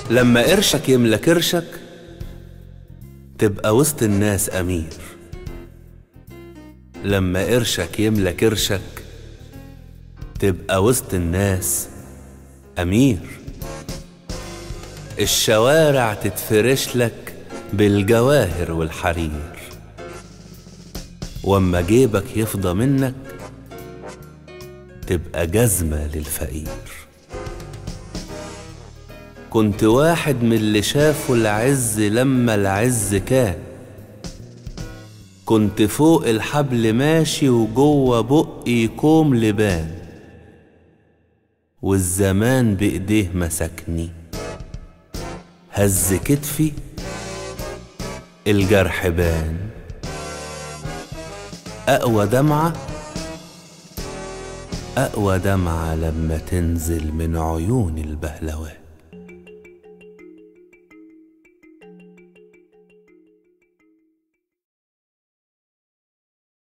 لما قرشك يملى كرشك تبقى وسط الناس أمير لما قرشك يملى كرشك تبقى وسط الناس أمير الشوارع تتفرش لك بالجواهر والحرير واما جيبك يفضى منك تبقى جزمة للفقير كنت واحد من اللي شافوا العز لما العز كان كنت فوق الحبل ماشي وجوه بقي كوم لبان والزمان بإيديه مسكني هز كتفي الجرح بان أقوى دمعة أقوى دمعة لما تنزل من عيون البهلوان